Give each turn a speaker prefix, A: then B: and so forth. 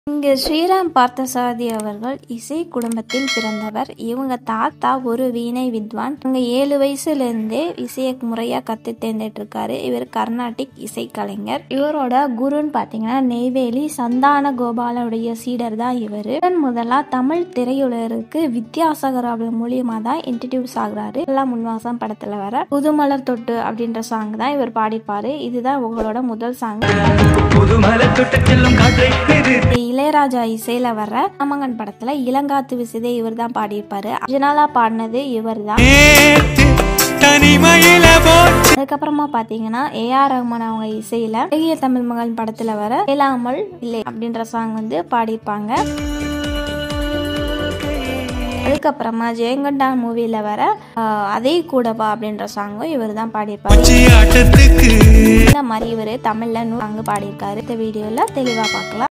A: இங்கு ஸ்ரீராம் பார்த்தசாரதி அவர்கள் இசை குடும்பத்தில் பிறந்தவர் இவங்க தாத்தா ஒரு வீணை வித்வான் இவங்க ஏழு வயசுல இருந்தே இசையை முறையா கத்து தேர்ந்துட்டு இருக்காரு இவர் கர்நாடிக் இசை கலைஞர் இவரோட குருன்னு பாத்தீங்கன்னா நெய்வேலி சந்தான கோபாலனுடைய சீடர் தான் இவர் முதன் முதலா தமிழ் திரையுலகிற்கு வித்யாசாகர் அவர் மூலியமா தான் இன்ட்ரடியூஸ் ஆகுறாரு எல்லாம் முன்வாசம் படத்துல வர புதுமலர் தொட்டு அப்படின்ற சாங் தான் இவர் பாடிப்பாரு இதுதான் உங்களோட முதல் சாங்
B: புதுமலை தொட்ட செல்லும் காற்றை எதிர்த்து
A: இளையராஜா இசையில வர்ற ராமங்கன் படத்துல இளங்காத்து விசிதை இவர் தான் பாடியிருப்பாரு அர்ஜுனாலா பாடினது இவர் தான்
B: நேத்து தனிமையில போய்
A: அதுக்கப்புறமா பாத்தீங்கன்னா ஏ ஆர் ரஹ்மான் அவங்க இசையில அழகிய தமிழ் மகன் படத்துல வர இயலாமல் இல்லை அப்படின்ற சாங் வந்து பாடியிருப்பாங்க அதுக்கப்புறமா ஜெயங்கண்டா மூவில வர ஆஹ், அதே கூடவா அப்படின்ற சாங்கும் இவர் தான் பாடியிருப்பாரு
B: உச்சி ஆட்டத்துக்கு
A: இந்த மாதிரி இவர் தமிழ்ல நூறு சாங் பாடியிருக்காரு இந்த வீடியோல தெளிவா பார்க்கலாம்